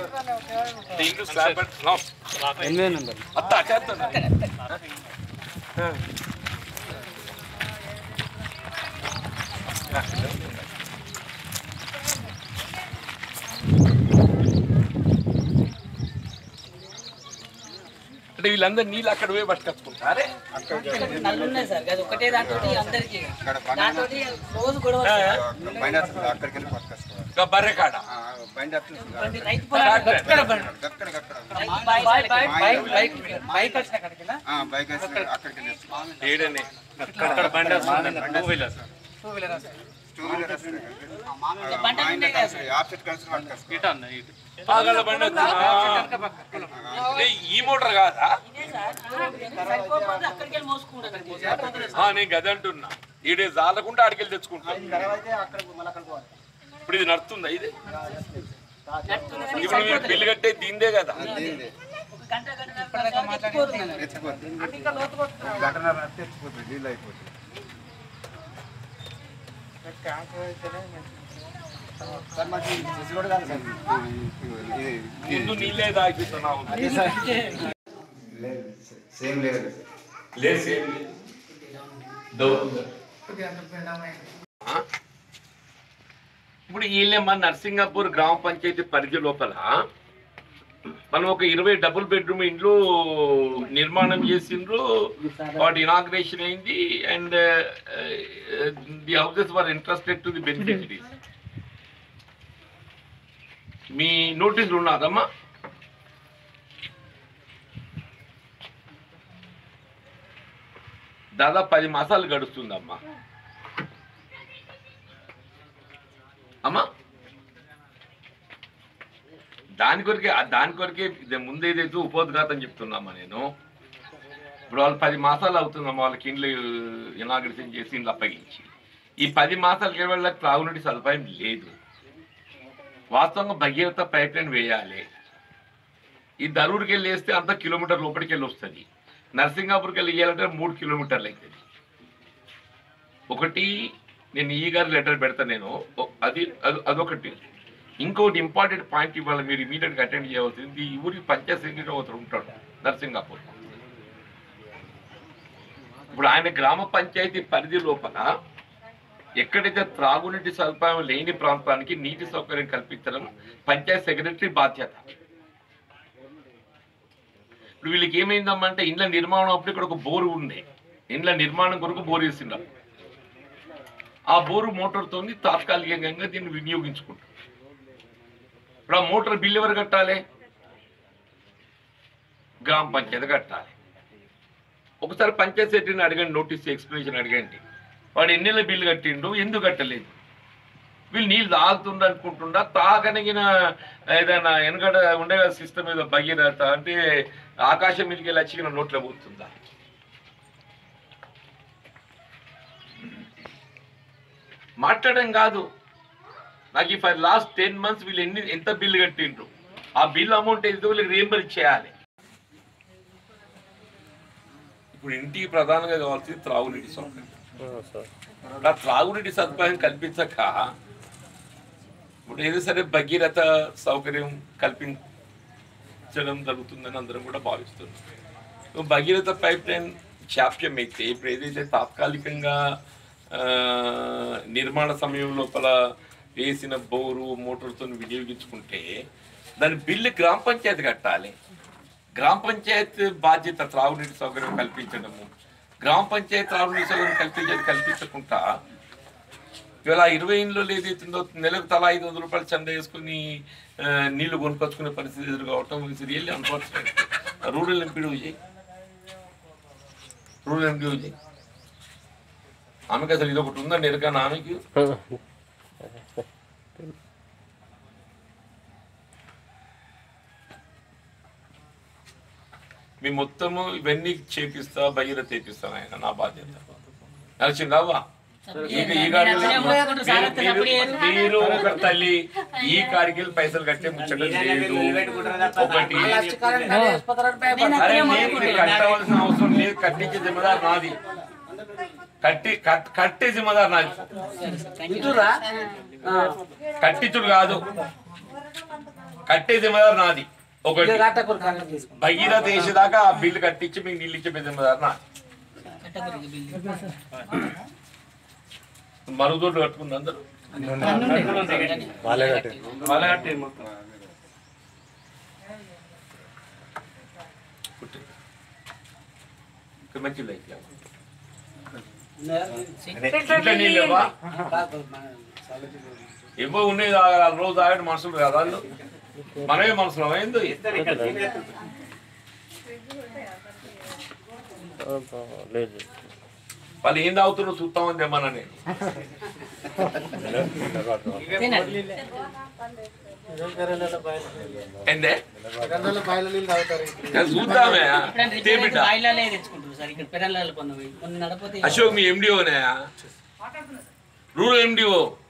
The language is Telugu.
ఇల్లు స్లాబ్ పెట్టుకున్నాం ఎనిమిది నెంబర్ అత్త చేస్తాను అంటే వీళ్ళందరూ నీళ్ళు అక్కడ పోయి పట్టుకొచ్చుకుంటారే నల్లు ఉన్నాయి సార్ అది ఒకటే దాంతో అందరికి దాంతో రోజు గొడవ బండి వస్తుంది అక్కడికి వెళ్ళి పట్టుకొసుకోవాలి ఇంకా బర్రె కాడ ఆ, బండి వస్తుంది రైతు పొలాలు అక్కడ అక్కడ బైక్ వచ్చిన కాడికి ఆ, బైక్ వేసి అక్కడికి వెళ్ళి వేసుకోవాలి. ఏడనే అక్కడ బండి వస్తుంది టూ వీలర్ టూ వీలర్ వస్తుంది బండి ఉన్నాయి కదా సార్. ఆఫ్సెట్ కలిసి పట్టుకొసుకోవాలి ఇటు అన్న ఇటు పాగల బండి వస్తుందా? ఏ, ఈ మోటార్ కాదా సరిపోకపోతే అక్కడికి వెళ్ళి మోసుకుంటారు ఆ, నేను గది అంటున్నా ఈడే జాలకుండా ఆడికెళ్ళి తెచ్చుకుంటా ఇప్పుడు ఇది నడుతుందా ఇది ఇప్పుడు మీరు బిల్లు కట్టే దీందే కదా దీనిదే. గంట గంట ఎత్తిపోతుంది ఎత్తిపోతుంది ఇంకా లోతు కొట్టుకున్నాం. గంటన్నర నడిస్తే ఎత్తిపోతుంది నీళ్ళు అయిపోతుంది ఇది- ముందు నీళ్ళే తాగిస్తున్నావు లేదు, సేమ్ లేదు లేదు సేమ్ లేదు. దౌర్జన్యం. ఆ? ఇప్పుడు వీళ్ళేమో నర్సింగాపూర్ గ్రామ పంచాయతీ పరిధి లోపల మనం ఒక ఇరవై డబుల్ బెడ్రూమ్ ఇండ్లు నిర్మాణం చేసిండ్రు వాటి ఇనాగ్రేషన్ అయింది and the houses were interested to the beneficiaries మీ నోటీసులు ఉన్నారమ్మా దాదాపు పది మాసాలు గడుస్తుందమ్మా అమ్మా దాని కొరికే ఆ దాని కొరికే ఇది ముందు ఏదైతే ఉపోద్ఘాతం చెప్తున్నామా నేను ఇప్పుడు వాళ్ళు పది మాసాలు అవుతుందమ్మా వాళ్ళకి ఇండ్లు ఇనాగ్రేషన్ చేసి ఇండ్లు అప్పగించి ఈ పది మాసాలకి వాళ్ళకి త్రాగునీటి సదుపాయం లేదు వాస్తవంగా భగీరథ పైప్ లైన్ వేయాలి ఈ దరూరుకి వెళ్ళి వేస్తే అంత కిలోమీటర్ లోపలికి వెళ్ళి వస్తుంది నర్సింగాపూర్కి వెళ్ళి వేయాలంటే మూడు కిలోమీటర్లు అవుతుంది ఒకటి నేను ఈ గారి లెటర్ పెడతా నేను ఓ- అది అది- అదొకటి ఇంకోటి ఇంపార్టెంట్ పాయింట్ ఇవాళ మీరు ఇమీడియట్గా అటెండ్ చేయవలసింది ఈ ఊరికి పంచాయత్ సెక్రటరీ ఒకరు ఉంటాడు నర్సింగాపూర్ ఇప్పుడు ఆయన గ్రామ పంచాయతీ పరిధి లోపల ఎక్కడైతే త్రాగునీటి సదుపాయం లేని ప్రాంతానికి నీటి సౌకర్యం కల్పించడం పంచాయత్ సెక్రటరీ బాధ్యత ఇప్పుడు వీళ్ళకి ఏమైందమ్మా అంటే ఇండ్ల నిర్మాణం అప్పుడు ఇక్కడ ఒక బోరు ఉంది ఇండ్ల నిర్మాణం కొరకు బోరు వేసిండ్రు ఆ బోరు మోటార్తో తాత్కాలికంగా దీన్ని వినియోగించుకుంటారు ఇప్పుడు ఆ మోటార్ బిల్ ఎవరు కట్టాలి గ్రామ పంచాయతీ కట్టాలి ఒకసారి పంచాయత్ సెక్రటరీని అడగండి నోటీస్ ఎక్స్ప్లెనేషన్ అడగండి వాడు ఎన్నెళ్ళ బిల్లు కట్టిండు ఎందుకు కట్టలేదు వీళ్ళు నీళ్ళు తాగుతుండ అనుకుంటుండా తాగనిగిన ఏదైనా వెనకడ ఉండే సిస్టమ్ ఏదో భగీరథ అంటే ఆకాశం మీదకి వెళ్ళి వచ్చిన నోట్లో పోతుందా మాట్లాడడం కాదు నాకు ఈ ఫర్ లాస్ట్ టెన్ మంత్స్ వీళ్ళు ఎన్ని ఎంత బిల్లు కట్టిండ్రు ఆ బిల్ అమౌంట్ ఏదో వీళ్ళకి రీఎంబర్ చేయాలి ఇప్పుడు ఇంటికి ప్రధానంగా కావాల్సింది త్రాగునీటి సౌకర్యం ఆ త్రాగునీటి సదుపాయం కల్పించక ఇప్పుడు ఏదో సరే భగీరథ సౌకర్యం కల్పించడం జరుగుతుందని అందరం కూడా భావిస్తున్నాం భగీరథ పైప్ లైన్ చాప్యం అయితే ఇప్పుడు ఏదైతే తాత్కాలికంగా ఆ, నిర్మాణ సమయం లోపల వేసిన బోరు మోటార్తో వినియోగించుకుంటే దాని బిల్లు గ్రామ పంచాయతీ కట్టాలి గ్రామ పంచాయత్ బాధ్యత త్రాగునీటి సౌకర్యం కల్పించడము గ్రామ పంచాయతీ త్రాగునీటి సౌకర్యం కల్పించేది కల్పించకుండా ఇవాళ ఇరవై ఇంట్లో ఏదైతుందో నెలకు తలా ఐదు వందల రూపాయలు చంద వేసుకుని ఆ, నీళ్లు కొనుక్కొచ్చుకునే పరిస్థితి ఎదురు కావటం it's really unfortunate rural MPD చేయి రూరల్ ఎంపీడీ చేయి ఆమెకి అసలు ఇది ఒకటి ఉందండి ఎరకన్నా ఆమెకి మీ మొత్తము ఇవన్నీ చేపిస్తా భగీరథ చేపిస్తాను ఆయన నా బాధ్యత నడిచిందావా ఈ ఈ గాడి మీరు- మీరు- మీరు ఒక తల్లి ఈ కాడికి పైసలు కట్టే ముచ్చట లేదు ఒకటి అరే నేను ఇది కట్టవలసిన అవసరం లేదు కట్టించే జిమ్మదారు నాది కట్టి కట్- కట్టే జిమ్మదారు నాది కట్టించుడు కాదు కట్టే జిమ్మదారు నాది ఒకటి కట్టకూరు కాంగ్రెస్ తీసుకుంటాం భగీరథ వేసేదాకా ఆ బిల్లు కట్టించి మీకు నీళ్ళు ఇచ్చే జిమ్మదారు నాది కట్టకూరికి బిల్లు మరుగుదొడ్లు కట్టుకుంది అందరూ వాళ్ళే కట్టి వాళ్ళే కట్టింది మొత్తం ఇక్కడ మంచి లైఫ్ సింగిల్ ఇంట్లో నీళ్ళు ఇవ్వవా? ఇవ్వ ఉండేది తాగాలి రోజు తాగడం మనుషులు కదా వాళ్ళు మనమే మనుషులు ఏందో వాళ్ళు ఏం తాగుతున్నారు చూస్తామని తెమ్మన్నా నేను తినండి ఏందే అది చూద్దామే ఇప్పుడు తే బిడ్డ బాయిలాలే తెచ్చుకుంటారు సార్ ఇక్కడ పెరళ్ళ కొన్ని కొన్ని నడపోతే అశోక్ మీ ఎండిఓనే రూరల్ ఎండిఓ